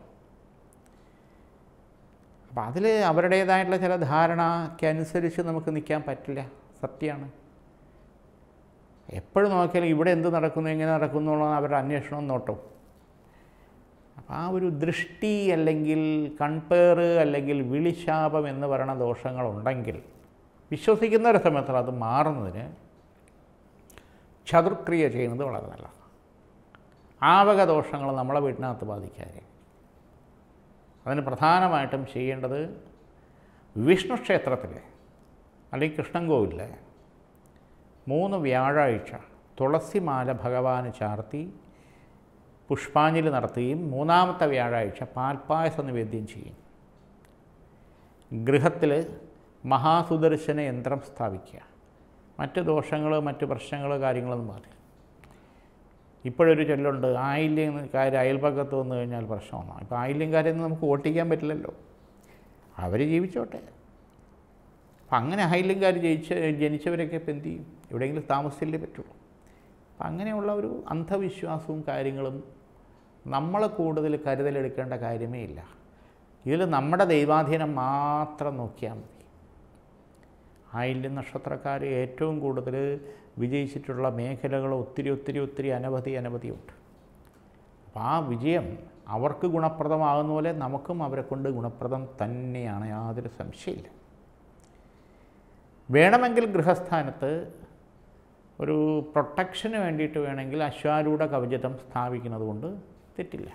അപ്പം അതിൽ അവരുടേതായിട്ടുള്ള ചില ധാരണയ്ക്കനുസരിച്ച് നമുക്ക് നിൽക്കാൻ പറ്റില്ല സത്യമാണ് എപ്പോഴും നോക്കിയാലും ഇവിടെ എന്ത് നടക്കുന്നു എങ്ങനെ നടക്കുന്നു എന്നുള്ള അവരുടെ അന്വേഷണം നോട്ടും അപ്പം ആ ഒരു ദൃഷ്ടി അല്ലെങ്കിൽ കൺപേറ് അല്ലെങ്കിൽ വിളിശാപം എന്ന് പറയുന്ന ദോഷങ്ങളുണ്ടെങ്കിൽ വിശ്വസിക്കുന്ന ഒരു സമയത്തിൽ അത് മാറുന്നതിന് ചതുർക്രിയ ചെയ്യുന്നത് വളരെ നല്ലതാണ് ആവക ദോഷങ്ങൾ നമ്മളെ വീട്ടിനകത്ത് ബാധിക്കാതെ അതിന് പ്രധാനമായിട്ടും ചെയ്യേണ്ടത് വിഷ്ണു ക്ഷേത്രത്തിൽ അല്ലെങ്കിൽ കൃഷ്ണൻ കോവിലിൽ മൂന്ന് വ്യാഴാഴ്ച തുളസിമാല ഭഗവാന് ചാർത്തി പുഷ്പാഞ്ജലി നടത്തുകയും മൂന്നാമത്തെ വ്യാഴാഴ്ച പാൽപ്പായസ നിവേദ്യം ചെയ്യും ഗൃഹത്തിൽ മഹാസുദർശന യന്ത്രം സ്ഥാപിക്കുക മറ്റ് ദോഷങ്ങൾ മറ്റ് പ്രശ്നങ്ങൾ കാര്യങ്ങളൊന്നും മാറി ഇപ്പോഴൊരു ചൊല്ലുണ്ട് ആയില്യക്കാർ അയൽപക്കത്ത് വന്നു കഴിഞ്ഞാൽ പ്രശ്നമാണ് ഇപ്പോൾ ആയില്യംകാരെ നമുക്ക് ഓട്ടിക്കാൻ പറ്റില്ലല്ലോ അവർ ജീവിച്ചോട്ടെ അപ്പം അങ്ങനെ ആയില്യംകാർ ജയിച്ച് ജനിച്ചവരൊക്കെ ഇപ്പം എന്ത് ചെയ്യും എവിടെയെങ്കിലും താമസിച്ചല്ലേ പറ്റുള്ളൂ അപ്പം അങ്ങനെയുള്ള ഒരു അന്ധവിശ്വാസവും കാര്യങ്ങളും നമ്മൾ കൂടുതൽ കരുതലെടുക്കേണ്ട കാര്യമേ ഇല്ല ഇതിൽ നമ്മുടെ ദൈവാധീനം മാത്രം നോക്കിയാൽ മതി ആയില്യം നക്ഷത്രക്കാർ ഏറ്റവും കൂടുതൽ വിജയിച്ചിട്ടുള്ള മേഖലകൾ ഒത്തിരി ഒത്തിരി ഒത്തിരി അനവധി അനവധിയുണ്ട് അപ്പോൾ ആ വിജയം അവർക്ക് ഗുണപ്രദമാകുന്ന പോലെ നമുക്കും അവരെ കൊണ്ട് ഗുണപ്രദം തന്നെയാണ് യാതൊരു സംശയമില്ല വേണമെങ്കിൽ ഗൃഹസ്ഥാനത്ത് ഒരു പ്രൊട്ടക്ഷന് വേണ്ടിയിട്ട് വേണമെങ്കിൽ അശ്വാരൂഢ കവചിതം സ്ഥാപിക്കുന്നത് കൊണ്ട് തെറ്റില്ല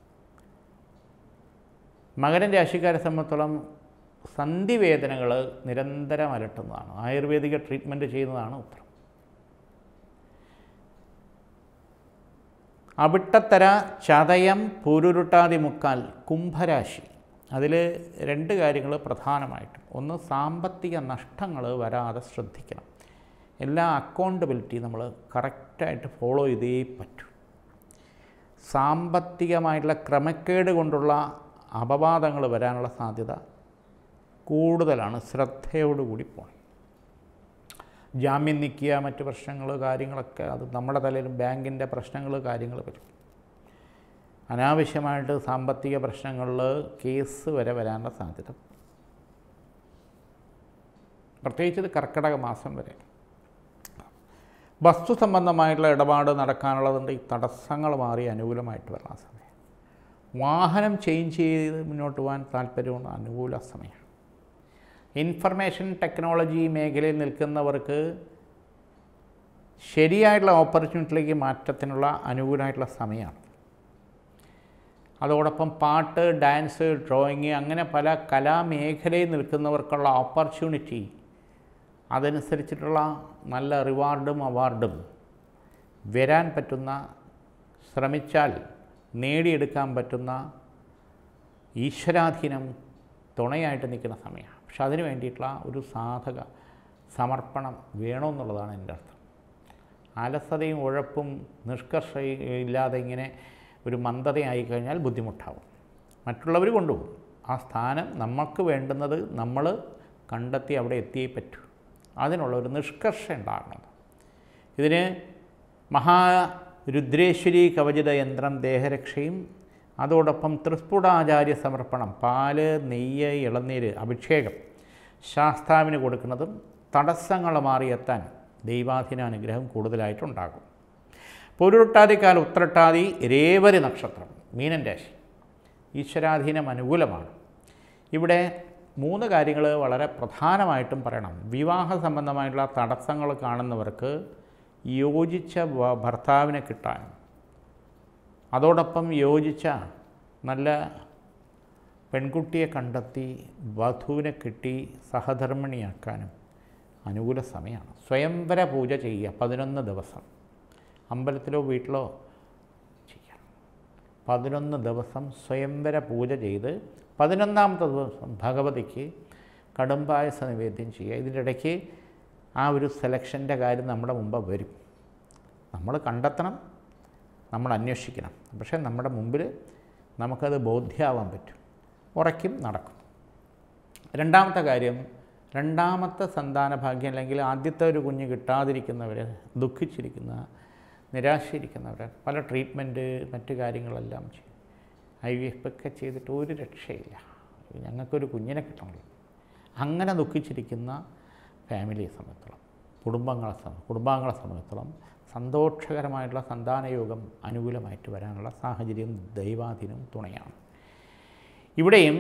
മകരൻ രാശിക്കാരെ സംബന്ധിച്ചോളം സന്ധിവേദനകൾ നിരന്തരം അലട്ടുന്നതാണ് ആയുർവേദിക ട്രീറ്റ്മെൻറ്റ് ചെയ്യുന്നതാണ് ഉത്തരം അവിട്ടത്തര ചതയം പൂരുരുട്ടാതി മുക്കാൽ കുംഭരാശി അതിൽ രണ്ട് കാര്യങ്ങൾ പ്രധാനമായിട്ടും ഒന്ന് സാമ്പത്തിക നഷ്ടങ്ങൾ വരാതെ ശ്രദ്ധിക്കണം എല്ലാ അക്കൗണ്ടബിലിറ്റി നമ്മൾ കറക്റ്റായിട്ട് ഫോളോ ചെയ്തേ പറ്റൂ സാമ്പത്തികമായിട്ടുള്ള ക്രമക്കേട് കൊണ്ടുള്ള അപവാദങ്ങൾ വരാനുള്ള സാധ്യത കൂടുതലാണ് ശ്രദ്ധയോടുകൂടി പോകണം ജാമ്യം നിൽക്കുക മറ്റ് പ്രശ്നങ്ങൾ കാര്യങ്ങളൊക്കെ അത് നമ്മുടെ തലയിലും ബാങ്കിൻ്റെ പ്രശ്നങ്ങൾ കാര്യങ്ങൾ വരും അനാവശ്യമായിട്ട് സാമ്പത്തിക പ്രശ്നങ്ങളിൽ കേസ് വരെ വരാനുള്ള സാധ്യത പ്രത്യേകിച്ച് ഇത് കർക്കിടക മാസം വരെ വസ്തു സംബന്ധമായിട്ടുള്ള ഇടപാട് നടക്കാനുള്ളതുണ്ട് ഈ തടസ്സങ്ങൾ മാറി അനുകൂലമായിട്ട് വരുന്ന സമയം വാഹനം ചേഞ്ച് ചെയ്ത് മുന്നോട്ട് പോകാൻ താല്പര്യമുള്ള അനുകൂല സമയമാണ് ഇൻഫർമേഷൻ ടെക്നോളജി മേഖലയിൽ നിൽക്കുന്നവർക്ക് ശരിയായിട്ടുള്ള ഓപ്പർച്യൂണിറ്റിയിലേക്ക് മാറ്റത്തിനുള്ള അനുകൂലമായിട്ടുള്ള സമയമാണ് അതോടൊപ്പം പാട്ട് ഡാൻസ് ഡ്രോയിങ് അങ്ങനെ പല കലാമേഖലയിൽ നിൽക്കുന്നവർക്കുള്ള ഓപ്പർച്യൂണിറ്റി അതനുസരിച്ചിട്ടുള്ള നല്ല റിവാർഡും അവാർഡും വരാൻ പറ്റുന്ന ശ്രമിച്ചാൽ നേടിയെടുക്കാൻ പറ്റുന്ന ഈശ്വരാധീനം തുണയായിട്ട് നിൽക്കുന്ന സമയമാണ് പക്ഷെ അതിന് വേണ്ടിയിട്ടുള്ള ഒരു സാധക സമർപ്പണം വേണമെന്നുള്ളതാണ് എൻ്റെ അർത്ഥം അലസതയും ഉഴപ്പും നിഷ്കർഷയും ഇല്ലാതെ ഇങ്ങനെ ഒരു മന്ദതയായി കഴിഞ്ഞാൽ ബുദ്ധിമുട്ടാവും മറ്റുള്ളവർ കൊണ്ടുപോകും ആ സ്ഥാനം നമുക്ക് വേണ്ടുന്നത് നമ്മൾ കണ്ടെത്തി അവിടെ എത്തിയേ പറ്റൂ അതിനുള്ള ഒരു നിഷ്കർഷ ഉണ്ടാകണം ഇതിന് മഹാരുദ്രേശ്വരി കവചിത യന്ത്രം ദേഹരക്ഷയും അതോടൊപ്പം ത്രിസ്ഫുടാചാര്യ സമർപ്പണം പാല് നെയ്യ് ഇളനീര് അഭിഷേകം ശാസ്താവിന് കൊടുക്കുന്നതും തടസ്സങ്ങൾ മാറിയെത്താൻ ദൈവാധീന അനുഗ്രഹം കൂടുതലായിട്ടുണ്ടാകും പൊരുട്ടാതിക്കാൽ ഉത്രട്ടാതി രേവരി നക്ഷത്രം മീനൻ രാശി ഈശ്വരാധീനം അനുകൂലമാണ് ഇവിടെ മൂന്ന് കാര്യങ്ങൾ വളരെ പ്രധാനമായിട്ടും പറയണം വിവാഹ സംബന്ധമായിട്ടുള്ള തടസ്സങ്ങൾ കാണുന്നവർക്ക് യോജിച്ച വ- ഭർത്താവിനെ കിട്ടാനും അതോടൊപ്പം യോജിച്ച നല്ല പെൺകുട്ടിയെ കണ്ടെത്തി വധുവിനെ കിട്ടി സഹധർമ്മിണിയാക്കാനും അനുകൂല സമയമാണ് സ്വയംവര പൂജ ചെയ്യുക പതിനൊന്ന് ദിവസം അമ്പലത്തിലോ വീട്ടിലോ ചെയ്യാം പതിനൊന്ന് ദിവസം സ്വയംവര പൂജ ചെയ്ത് പതിനൊന്നാമത്തെ ദിവസം ഭഗവതിക്ക് കടുംപായസ നിവേദ്യം ചെയ്യുക ഇതിൻ്റെ ഇടയ്ക്ക് ആ ഒരു സെലക്ഷൻ്റെ കാര്യം നമ്മുടെ മുമ്പ് വരും നമ്മൾ കണ്ടെത്തണം നമ്മൾ അന്വേഷിക്കണം പക്ഷേ നമ്മുടെ മുമ്പിൽ നമുക്കത് ബോധ്യമാവാൻ പറ്റും ഉറയ്ക്കും നടക്കും രണ്ടാമത്തെ കാര്യം രണ്ടാമത്തെ സന്താന ഭാഗ്യം അല്ലെങ്കിൽ ആദ്യത്തെ ഒരു കുഞ്ഞ് കിട്ടാതിരിക്കുന്നവർ ദുഃഖിച്ചിരിക്കുന്ന നിരാശയിരിക്കുന്നവർ പല ട്രീറ്റ്മെൻറ്റ് മറ്റു കാര്യങ്ങളെല്ലാം ചെയ്യും ഐ വി എഫ് ഒക്കെ ചെയ്തിട്ട് ഒരു രക്ഷയില്ല ഞങ്ങൾക്കൊരു കുഞ്ഞിനെ കിട്ടണമല്ലോ അങ്ങനെ ദുഃഖിച്ചിരിക്കുന്ന ഫാമിലിയെ സംബന്ധിച്ചോളം കുടുംബങ്ങളെ സംബ കുടുംബാംഗങ്ങളെ സംബന്ധിച്ചോളം സന്തോഷകരമായിട്ടുള്ള സന്താനയോഗം അനുകൂലമായിട്ട് വരാനുള്ള സാഹചര്യം ദൈവാധീനവും തുണയാണ് ഇവിടെയും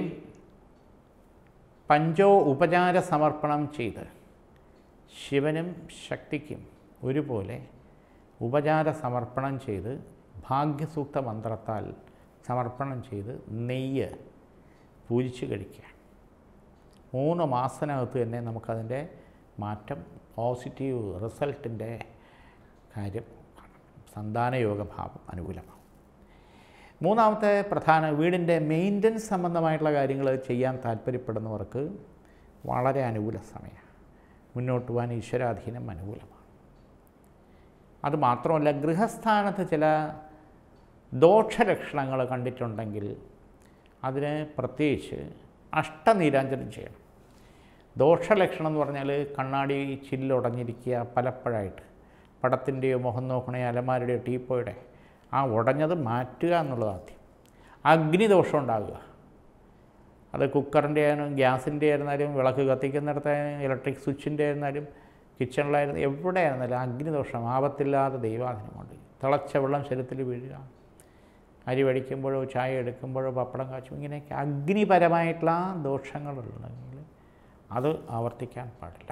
പഞ്ചോ ഉപചാര സമർപ്പണം ചെയ്ത് ശിവനും ശക്തിക്കും ഒരുപോലെ ഉപചാര സമർപ്പണം ചെയ്ത് ഭാഗ്യസൂക്ത മന്ത്രത്താൽ സമർപ്പണം ചെയ്ത് നെയ്യ് പൂജിച്ച് കഴിക്കുക മൂന്ന് മാസത്തിനകത്ത് തന്നെ നമുക്കതിൻ്റെ മാറ്റം പോസിറ്റീവ് റിസൾട്ടിൻ്റെ കാര്യം കാണാം സന്താനയോഗഭാവം അനുകൂലമാവും മൂന്നാമത്തെ പ്രധാന വീടിൻ്റെ മെയിൻ്റനൻസ് സംബന്ധമായിട്ടുള്ള കാര്യങ്ങൾ ചെയ്യാൻ താല്പര്യപ്പെടുന്നവർക്ക് വളരെ അനുകൂല സമയമാണ് മുന്നോട്ട് പോകാൻ ഈശ്വരാധീനം അനുകൂലമാണ് അത് മാത്രമല്ല ഗൃഹസ്ഥാനത്ത് ചില ദോഷലക്ഷണങ്ങൾ കണ്ടിട്ടുണ്ടെങ്കിൽ അതിന് പ്രത്യേകിച്ച് അഷ്ടനീരാഞ്ജനം ചെയ്യണം ദോഷലക്ഷണം എന്ന് പറഞ്ഞാൽ കണ്ണാടി ചില്ലുടഞ്ഞിരിക്കുക പലപ്പോഴായിട്ട് പടത്തിൻ്റെയോ മുഖം നോക്കണേ അലമാരുടെയോ ടീപ്പോയുടെ ആ ഉടഞ്ഞത് മാറ്റുക എന്നുള്ളത് ആദ്യം അഗ്നിദോഷം ഉണ്ടാകുക അത് കുക്കറിൻ്റെ ആയാലും ഗ്യാസിൻ്റെ ആയിരുന്നാലും വിളക്ക് കത്തിക്കുന്നിടത്തായാലും ഇലക്ട്രിക് സ്വിച്ചിൻ്റെ ആയിരുന്നാലും കിച്ചണിലായിരുന്നു എവിടെ ആയിരുന്നാലും അഗ്നിദോഷം ആപത്തില്ലാതെ ദൈവാധീനം കൊണ്ട് തിളച്ച വെള്ളം ശരീരത്തിൽ വീഴുക അരി വടിക്കുമ്പോഴോ ചായ എടുക്കുമ്പോഴോ പപ്പടം കാച്ചും ഇങ്ങനെയൊക്കെ അഗ്നിപരമായിട്ടുള്ള ദോഷങ്ങളുണ്ടെങ്കിൽ അത് ആവർത്തിക്കാൻ പാടില്ല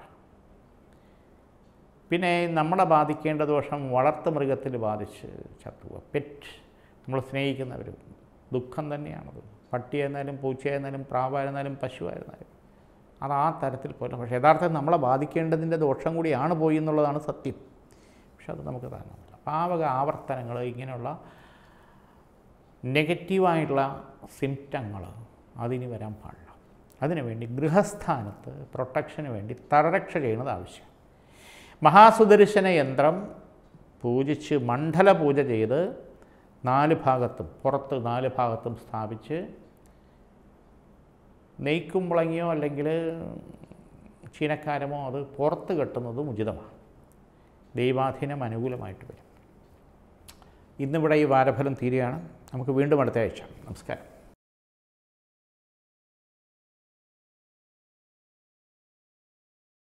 പിന്നെ നമ്മളെ ബാധിക്കേണ്ട ദോഷം വളർത്തു മൃഗത്തിൽ ബാധിച്ച് ചത്തുക പെറ്റ് നമ്മൾ സ്നേഹിക്കുന്നവർ ദുഃഖം തന്നെയാണത് പട്ടിയായിരുന്നാലും പൂച്ചയായിരുന്നാലും പ്രാവായിരുന്നാലും പശുവായിരുന്നാലും അത് ആ തരത്തിൽ പോലെ പക്ഷേ യഥാർത്ഥത്തിൽ നമ്മളെ ബാധിക്കേണ്ടതിൻ്റെ ദോഷം കൂടിയാണ് പോയി എന്നുള്ളതാണ് സത്യം പക്ഷെ അത് നമുക്ക് താങ്ങുന്നില്ല പാവക ആവർത്തനങ്ങൾ ഇങ്ങനെയുള്ള നെഗറ്റീവായിട്ടുള്ള സിംറ്റങ്ങൾ അതിന് വരാൻ പാടില്ല അതിനുവേണ്ടി ഗൃഹസ്ഥാനത്ത് പ്രൊട്ടക്ഷന് വേണ്ടി തറരക്ഷ ചെയ്യുന്നത് ആവശ്യം മഹാസുദർശന യന്ത്രം പൂജിച്ച് മണ്ഡല പൂജ ചെയ്ത് നാല് ഭാഗത്തും പുറത്ത് നാല് ഭാഗത്തും സ്ഥാപിച്ച് നെയ്ക്കുമ്പളങ്ങിയോ അല്ലെങ്കിൽ ചീനക്കാരമോ അത് പുറത്ത് കെട്ടുന്നതും ഉചിതമാണ് ദൈവാധീനം അനുകൂലമായിട്ട് വരും ഇന്നിവിടെ ഈ വാരഫലം തീരുകയാണ് നമുക്ക് വീണ്ടും അടുത്ത ആഴ്ച നമസ്കാരം